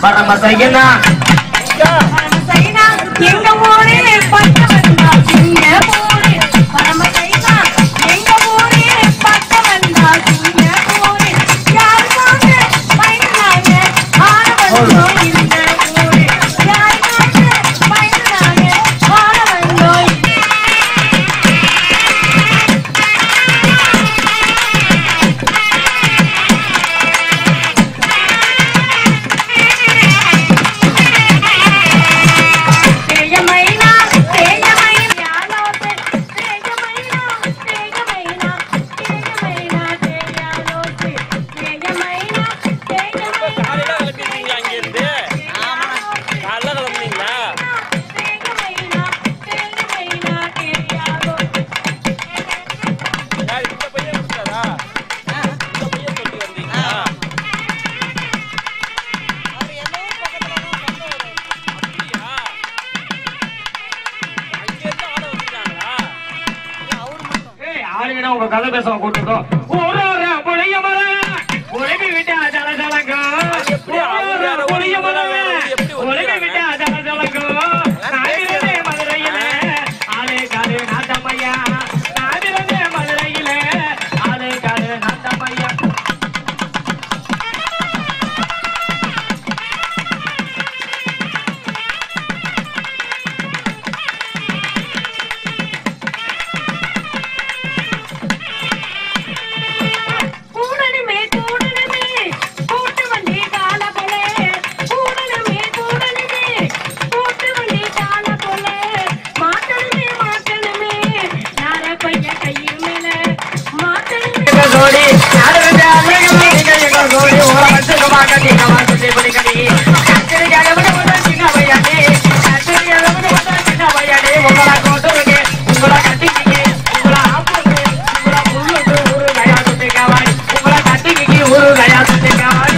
பரமசையனா பரமசைனா எங்க ஊரே பட்ட வந்தா சிங்க ஊரே பரமசைனா எங்க ஊரே பட்ட வந்தா சிங்க ஊரே யாருக்காக பயந்தாங்க ஆட வந்தோம் இந்த ஊரே யாருக்காக பயந்தாங்க ஆட வந்தோம் தேயமைனா தேயமைனா யாலோசே தேயமைனா தேயமைனா தேயமைனா தேயாலோசே தேயமைனா தேயமைனா காலையில கிளம்பிட்டீங்களா அங்கிருந்து காலைல கிளம்புனீங்களா தேயமைனா தேயமைனா தேயாலோசே யார் இந்த பையன் கொடுத்தாரா இந்த பையன் சொல்லி வந்தீங்களா அப்படியா அங்கிருந்து ஆளை வந்துட்டாங்களா ஏய் ஆளுங்கடா உங்க கதை பேச கூட்டிருக்கோம் ஒரு ஒரு புளிய மரம் உலகி விட்டா ஜல ஜலகம் எப்படி அவங்க வேற ஒரு புளிய மரம் வேற ஒரு எப்படி உலகி ஒத்துக்கிறாங்க? விட்டா ஜல ஜலகம் நாவிலே மதுரையில ஆளே காடு நாட்டமையா நாவிலே மதுரையில ஆளே காடு நாட்டமையா கூடனுமே கூடனுமே கூட்டு வண்டி கால போலே கூடனுமே கூடனுமே கூட்டு வண்டி கால போலே மாட்டணுமே மாட்டணுமே நார பைய கையில் மேல மாட்டணுமே கோடி யாரும் அழகு கோடி ஓர வச்சு மாக்கடி கமாசி பிடிக்கடி கத்திரிக்காக வந்து சின்ன பையனே கத்திரிக்காக வந்து சின்ன பையனே உங்களை கொண்டுருங்க உங்களை கட்டிக்கிங்க உங்களை ஆப்புங்க உங்களை புல்லுக்கு ஊரு கயா சுத்தி காவாய் உங்களை கட்டிக்கிங்க ஊரு கயா சுத்தி காவாய்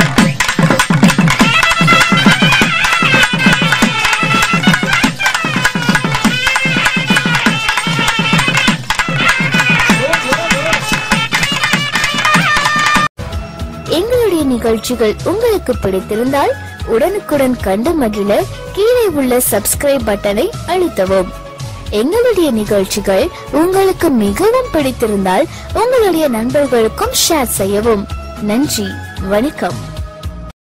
எங்களுடைய நிகழ்ச்சிகள் உங்களுக்கு பிடித்திருந்தால் உடனுக்குடன் கண்டு மகிழ கீழே உள்ள சப்ஸ்கிரைப் பட்டனை அழுத்தவும் எங்களுடைய நிகழ்ச்சிகள் உங்களுக்கு மிகவும் பிடித்திருந்தால் உங்களுடைய நண்பர்களுக்கும் ஷேர் செய்யவும் நன்றி வணக்கம்